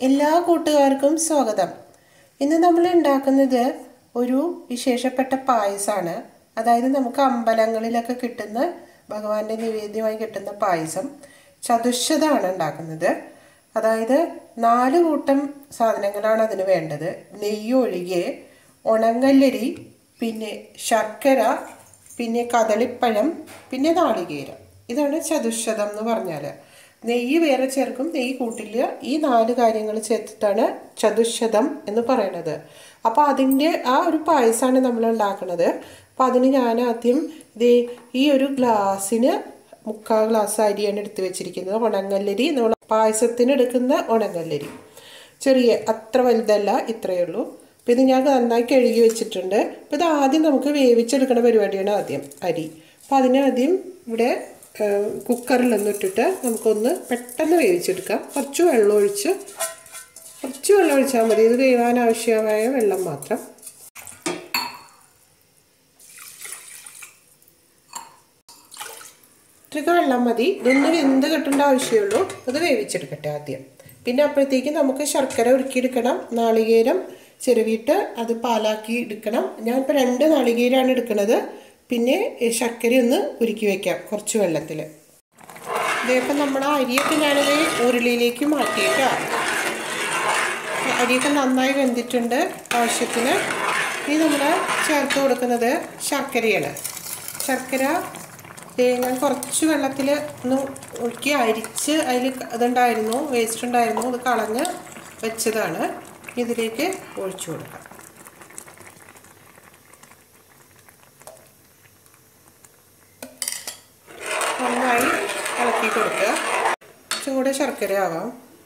എല്ലാ കൂട്ടുകാർക്കും സ്വാഗതം ഇന്ന് നമ്മൾ ഉണ്ടാക്കുന്നത് ഒരു വിശേഷപ്പെട്ട പായസമാണ് അതായത് നമുക്ക് അമ്പലങ്ങളിലൊക്കെ കിട്ടുന്ന ഭഗവാന്റെ നിവേദ്യമായി കിട്ടുന്ന പായസം ചതുശതാണ് ഉണ്ടാക്കുന്നത് അതായത് നാല് കൂട്ടം സാധനങ്ങളാണ് അതിന് വേണ്ടത് നെയ്യ് ഒഴികെ ഉണങ്ങല്ലരി പിന്നെ ശർക്കര പിന്നെ കദളിപ്പഴം പിന്നെ നാളികേരം ഇതാണ് ചതുശതം എന്ന് പറഞ്ഞാൽ നെയ്യ് വേറെ ചേർക്കും നെയ്യ് കൂട്ടില്ല ഈ നാല് കാര്യങ്ങൾ ചേർത്തിട്ടാണ് ചതുശതം എന്ന് പറയുന്നത് അപ്പോൾ അതിൻ്റെ ആ ഒരു പായസമാണ് നമ്മൾ ഉണ്ടാക്കുന്നത് അപ്പോൾ അതിന് ഞാൻ ആദ്യം ദേ ഈ ഒരു ഗ്ലാസ്സിന് മുക്കാൽ ഗ്ലാസ് അരിയാണ് എടുത്ത് വെച്ചിരിക്കുന്നത് ഉണങ്ങല്ലരി നമ്മൾ പായസത്തിന് എടുക്കുന്ന ഉണങ്ങല്ലരി ചെറിയ അത്ര വലുതല്ല ഇത്രയേ ഉള്ളൂ അപ്പോൾ ഇത് ഞാൻ നന്നായി കഴുകി വെച്ചിട്ടുണ്ട് അപ്പോൾ ഇത് ആദ്യം നമുക്ക് വേവിച്ചെടുക്കുന്ന പരിപാടിയാണ് ആദ്യം അരി അപ്പോൾ അതിനാദ്യം ഇവിടെ കുക്കറിലൊന്ന് ഇട്ടിട്ട് നമുക്കൊന്ന് പെട്ടെന്ന് വേവിച്ചെടുക്കാം കുറച്ച് വെള്ളം ഒഴിച്ച് കുറച്ച് വെള്ളം ഒഴിച്ചാൽ മതി ഇത് വേവാൻ ആവശ്യമായ വെള്ളം മാത്രം ഇത്രയ്ക്ക് വെള്ളം മതി ഇതൊന്ന് വെന്ത് കിട്ടേണ്ട ആവശ്യമുള്ളൂ അത് വേവിച്ചെടുക്കട്ടെ ആദ്യം പിന്നെ അപ്പോഴത്തേക്ക് നമുക്ക് ശർക്കര ഉരുക്കിയെടുക്കണം നാളികേരം ചെറുവിട്ട് അത് പാലാക്കി എടുക്കണം ഞാൻ ഇപ്പോൾ രണ്ട് നാളികേരമാണ് എടുക്കുന്നത് പിന്നെ ശർക്കര ഒന്ന് ഉരുക്കി വയ്ക്കാം കുറച്ച് വെള്ളത്തിൽ ഇതേപ്പം നമ്മൾ അരിയൊക്കെ ഞാനത് ഉരുളിയിലേക്ക് മാറ്റിയിട്ടോ അരിയൊക്കെ നന്നായി വെന്തിട്ടുണ്ട് ആവശ്യത്തിന് ഇനി നമ്മൾ ചേർത്ത് കൊടുക്കുന്നത് ശർക്കരയാണ് ശർക്കര ഞാൻ കുറച്ച് വെള്ളത്തിൽ ഒന്ന് ഒഴുക്കി അരിച്ച് അതിൽ ഇതുണ്ടായിരുന്നു വേസ്റ്റ് ഉണ്ടായിരുന്നു അത് കളഞ്ഞ് വെച്ചതാണ് ഇതിലേക്ക് ഒഴിച്ചു കൊടുക്കാം നന്നായി ഇളക്കി കൊടുക്കുക കുറച്ചും കൂടെ ശർക്കര ആവാം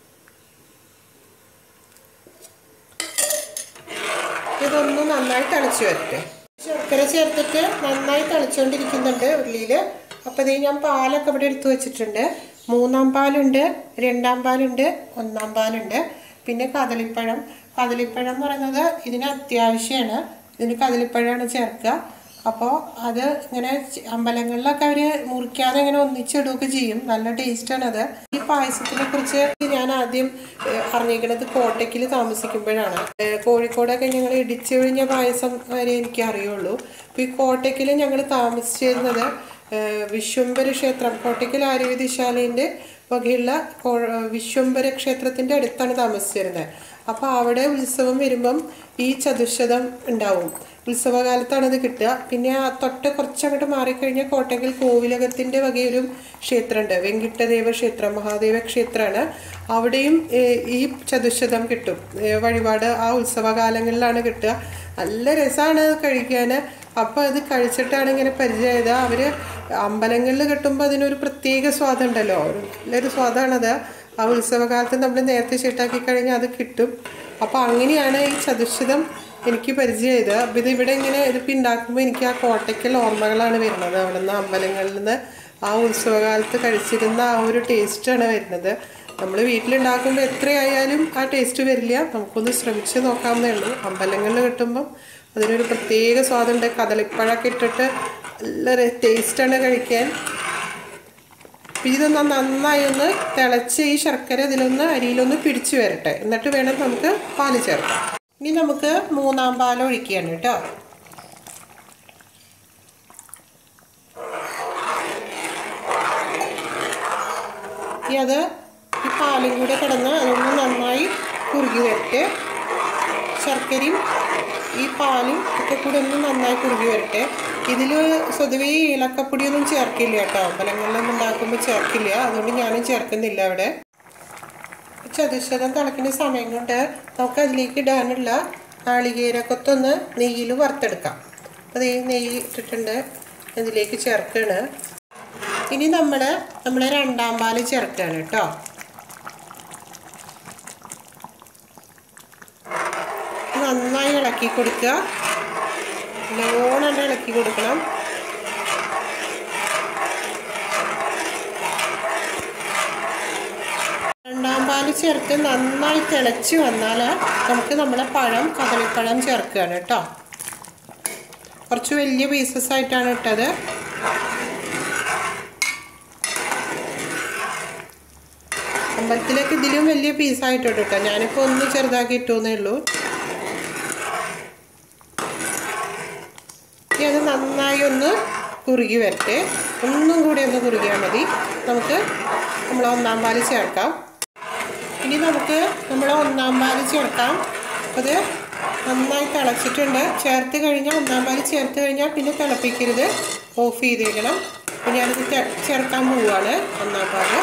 ഇതൊന്ന് നന്നായി തിളച്ച് വരട്ടെ ശർക്കര ചേർത്തിട്ട് നന്നായി തിളച്ചുകൊണ്ടിരിക്കുന്നുണ്ട് ഉള്ളിയിൽ അപ്പോൾ ഇത് ഞാൻ പാലൊക്കെ ഇവിടെ എടുത്തു വെച്ചിട്ടുണ്ട് മൂന്നാം പാലുണ്ട് രണ്ടാം പാലുണ്ട് ഒന്നാം പാലുണ്ട് പിന്നെ കദളിപ്പഴം കദളിപ്പഴം എന്ന് പറയുന്നത് ഇതിന് അത്യാവശ്യമാണ് ഇതിന് കദളിപ്പഴമാണ് ചേർക്കുക അപ്പോൾ അത് ഇങ്ങനെ അമ്പലങ്ങളിലൊക്കെ അവർ മുറിക്കാതെ ഇങ്ങനെ ഒന്നിച്ചിടുകയൊക്കെ ചെയ്യും നല്ല ടേസ്റ്റാണ് അത് ഈ പായസത്തിനെ കുറിച്ച് ഞാൻ ആദ്യം അറിഞ്ഞിരിക്കുന്നത് കോട്ടയ്ക്കിൽ താമസിക്കുമ്പോഴാണ് കോഴിക്കോടൊക്കെ ഞങ്ങൾ ഇടിച്ചൊഴിഞ്ഞ പായസം വരെ എനിക്ക് അറിയുള്ളൂ അപ്പോൾ ഈ കോട്ടയ്ക്കിൽ ഞങ്ങൾ താമസിച്ചിരുന്നത് വിശ്വംഭര ക്ഷേത്രം കോട്ടയ്ക്കൽ ആര്യവൈദ്യശാലേൻ്റെ വകയുള്ള വിശ്വംഭര ക്ഷേത്രത്തിൻ്റെ അടുത്താണ് താമസിച്ചിരുന്നത് അപ്പോൾ അവിടെ ഉത്സവം വരുമ്പം ഈ ചതുശതം ഉണ്ടാവും ഉത്സവകാലത്താണ് ഇത് കിട്ടുക പിന്നെ ആ തൊട്ട് കുറച്ചങ്ങോട്ട് മാറിക്കഴിഞ്ഞാൽ കോട്ടയ്ക്കൽ കോവിലകത്തിൻ്റെ വകയൊരു ക്ഷേത്രമുണ്ട് വെങ്കിട്ടദേവ ക്ഷേത്രം മഹാദേവ ക്ഷേത്രമാണ് അവിടെയും ഈ ചതുശതം കിട്ടും വഴിപാട് ആ ഉത്സവകാലങ്ങളിലാണ് കിട്ടുക നല്ല രസമാണ് കഴിക്കാൻ അപ്പോൾ അത് കഴിച്ചിട്ടാണ് ഇങ്ങനെ പരിചയമായത് അവർ അമ്പലങ്ങളിൽ കിട്ടുമ്പോൾ അതിനൊരു പ്രത്യേക സ്വാദുണ്ടല്ലോ നല്ലൊരു സ്വാദാണത് ആ ഉത്സവകാലത്ത് നമ്മൾ നേരത്തെ ചീട്ടാക്കി കഴിഞ്ഞാൽ അത് കിട്ടും അപ്പോൾ അങ്ങനെയാണ് ഈ ചതുശതം എനിക്ക് പരിചയമായത് അപ്പോൾ ഇത് ഇവിടെ ഇങ്ങനെ ഇതിപ്പോൾ ഉണ്ടാക്കുമ്പോൾ എനിക്ക് ആ കോട്ടയ്ക്കൽ ഓർമ്മകളാണ് വരുന്നത് അവിടെ നിന്ന് അമ്പലങ്ങളിൽ നിന്ന് ആ ഉത്സവകാലത്ത് കഴിച്ചിരുന്ന ആ ഒരു ടേസ്റ്റാണ് വരുന്നത് നമ്മൾ വീട്ടിലുണ്ടാക്കുമ്പോൾ എത്രയായാലും ആ ടേസ്റ്റ് വരില്ല നമുക്കൊന്ന് ശ്രമിച്ച് നോക്കാവുന്നേ ഉള്ളൂ അമ്പലങ്ങളിൽ കിട്ടുമ്പം അതിനൊരു പ്രത്യേക സ്വാദുണ്ട് കദളിപ്പഴമൊക്കെ ഇട്ടിട്ട് നല്ല ടേസ്റ്റാണ് കഴിക്കാൻ ഇതൊന്ന് നന്നായി ഒന്ന് തിളച്ച് ഈ ശർക്കര ഇതിലൊന്ന് അരിയിലൊന്ന് പിടിച്ചു വരട്ടെ എന്നിട്ട് വേണം നമുക്ക് പാല് ചേർക്കാം ഇനി നമുക്ക് മൂന്നാം പാൽ ഒഴിക്കുകയാണ് കേട്ടോ ഇനി അത് ഈ പാലും കൂടെ കിടന്ന് അതൊന്ന് നന്നായി കുറുകി വരട്ടെ ശർക്കരയും ഈ പാലും ഒക്കെ കൂടെ ഒന്ന് നന്നായി കുറുകി വരട്ടെ ഇതിൽ സ്വതവേ ഏലക്കപ്പൊടിയൊന്നും ചേർക്കില്ല കേട്ടോ അമ്പലങ്ങളിലൊന്നും ഉണ്ടാക്കുമ്പോൾ ചേർക്കില്ല അതുകൊണ്ട് ഞാനും ചേർക്കുന്നില്ല അവിടെ ചതുശതം തിളക്കുന്ന സമയം കൊണ്ട് നമുക്ക് അതിലേക്ക് ഇടാനുള്ള നാളികേരക്കൊത്തൊന്ന് നെയ്യിൽ വറുത്തെടുക്കാം അപ്പോൾ ഈ നെയ്യ് ഇട്ടിട്ടുണ്ട് ഇതിലേക്ക് ചേർക്കുകയാണ് ഇനി നമ്മൾ നമ്മൾ രണ്ടാം പാല് ചേർക്കുകയാണ് കേട്ടോ നന്നായി ഇളക്കി കൊടുക്കുക നല്ലോണം ഇളക്കി കൊടുക്കണം രണ്ടാം പാല് ചേർത്ത് നന്നായി തിളച്ച് വന്നാൽ നമുക്ക് നമ്മുടെ പഴം കദളിപ്പഴം ചേർക്കുകയാണ് കേട്ടോ കുറച്ച് വലിയ പീസസ് ആയിട്ടാണ് ഇട്ടത് അമ്പലത്തിലേക്ക് ഇതിലും വലിയ പീസായിട്ട് കേട്ടോ ഞാനിപ്പോൾ ഒന്ന് ചെറുതാക്കി ഇട്ടുവെന്നേ ഉള്ളൂ ഇനി അത് നന്നായി ഒന്ന് കുറുകി വരട്ടെ ഒന്നും കൂടി ഒന്ന് കുറുകിയാൽ മതി നമുക്ക് നമ്മൾ ഒന്നാം പാല് ചേർക്കാം ഇനി നമുക്ക് നമ്മൾ ഒന്നാം പാല് ചേർക്കാം അത് നന്നായി തിളച്ചിട്ടുണ്ട് ചേർത്ത് കഴിഞ്ഞാൽ ഒന്നാം പാല് ചേർത്ത് കഴിഞ്ഞാൽ പിന്നെ തിളപ്പിക്കരുത് ഓഫ് ചെയ്തേക്കണം അപ്പോൾ ഞാനിത് ചേ- ചേർക്കാൻ പോവുകയാണ് ഒന്നാം പാല്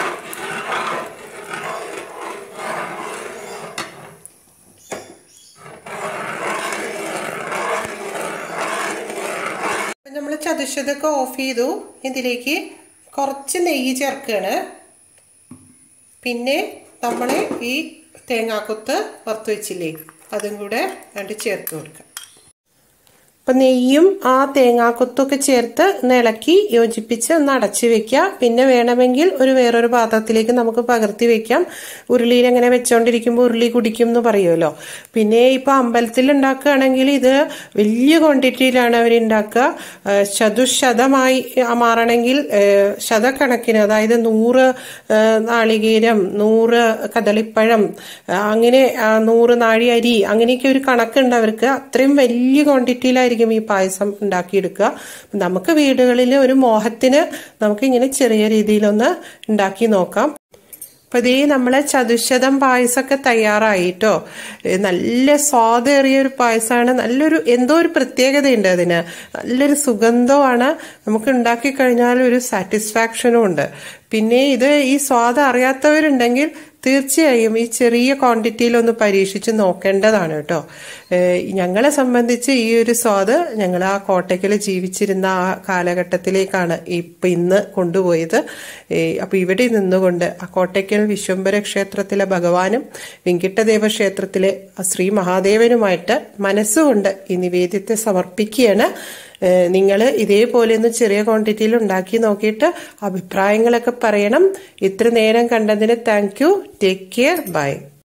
നമ്മൾ ചതുശതൊക്കെ ഓഫ് ചെയ്തു ഇതിലേക്ക് കുറച്ച് നെയ്യ് ചേർക്കുകയാണ് പിന്നെ നമ്മൾ ഈ തേങ്ങാക്കൊത്ത് വറുത്ത് വെച്ചില്ലേ അതും കൂടെ രണ്ട് ചേർത്ത് കൊടുക്കുക അപ്പം നെയ്യും ആ തേങ്ങാക്കൊത്തൊക്കെ ചേർത്ത് ഒന്ന് ഇളക്കി യോജിപ്പിച്ച് ഒന്ന് അടച്ചു വെക്കുക പിന്നെ വേണമെങ്കിൽ ഒരു വേറൊരു പാത്രത്തിലേക്ക് നമുക്ക് പകർത്തി വെക്കാം ഉരുളിയിൽ അങ്ങനെ വെച്ചോണ്ടിരിക്കുമ്പോൾ ഉരുളി കുടിക്കും എന്ന് പറയുമല്ലോ പിന്നെ ഇപ്പൊ അമ്പലത്തിൽ ഉണ്ടാക്കുകയാണെങ്കിൽ ഇത് വലിയ ക്വാണ്ടിറ്റിയിലാണ് അവർ ഉണ്ടാക്കുക ഏഹ് ചതുശതമായി മാറണമെങ്കിൽ ഏഹ് ശതക്കണക്കിന് അതായത് നൂറ് ഏഹ് നാളികേരം നൂറ് കദളിപ്പഴം ഏഹ് അങ്ങനെ ആ, നൂറ് നാഴി അരി അങ്ങനെയൊക്കെ ഒരു കണക്കുണ്ട് അവർക്ക് അത്രയും വലിയ ക്വാണ്ടിറ്റിയിലായിരിക്കും ഈ പായസം ഉണ്ടാക്കിയെടുക്കുക നമുക്ക് വീടുകളിൽ ഒരു മോഹത്തിന് നമുക്ക് ഇങ്ങനെ ചെറിയ രീതിയിലൊന്ന് ഉണ്ടാക്കി നോക്കാം അപ്പൊ ഇതേ നമ്മളെ ചതുശതം പായസമൊക്കെ തയ്യാറായിട്ടോ ഏ, നല്ല സ്വാദേറിയ ഒരു പായസമാണ് നല്ലൊരു എന്തോ ഒരു പ്രത്യേകതയുണ്ട് അതിന് നല്ലൊരു സുഗന്ധമാണ് നമുക്ക് ഉണ്ടാക്കി കഴിഞ്ഞാൽ ഒരു സാറ്റിസ്ഫാക്ഷനും ഉണ്ട് പിന്നെ ഇത് ഈ സ്വാദ് അറിയാത്തവരുണ്ടെങ്കിൽ തീർച്ചയായും ഈ ചെറിയ ക്വാണ്ടിറ്റിയിൽ ഒന്ന് പരീക്ഷിച്ച് നോക്കേണ്ടതാണ് കേട്ടോ ഏഹ് ഞങ്ങളെ സംബന്ധിച്ച് ഈ ഒരു സ്വാദ് ഞങ്ങൾ ആ കോട്ടയ്ക്കൽ ജീവിച്ചിരുന്ന ആ കാലഘട്ടത്തിലേക്കാണ് ഇപ്പൊ ഇന്ന് കൊണ്ടുപോയത് ഏഹ് അപ്പൊ ഇവിടെ നിന്നുകൊണ്ട് ആ കോട്ടയ്ക്കൽ വിശ്വംഭര ക്ഷേത്രത്തിലെ ഭഗവാനും വെങ്കിട്ടദേവ ക്ഷേത്രത്തിലെ ആ ശ്രീ മഹാദേവനുമായിട്ട് മനസ്സുകൊണ്ട് ഈ നിവേദ്യത്തെ സമർപ്പിക്കുകയാണ് നിങ്ങൾ ഇതേപോലെ ഒന്ന് ചെറിയ ക്വാണ്ടിറ്റിയിൽ ഉണ്ടാക്കി നോക്കിയിട്ട് അഭിപ്രായങ്ങളൊക്കെ പറയണം ഇത്ര നേരം കണ്ടതിന് thank you take care by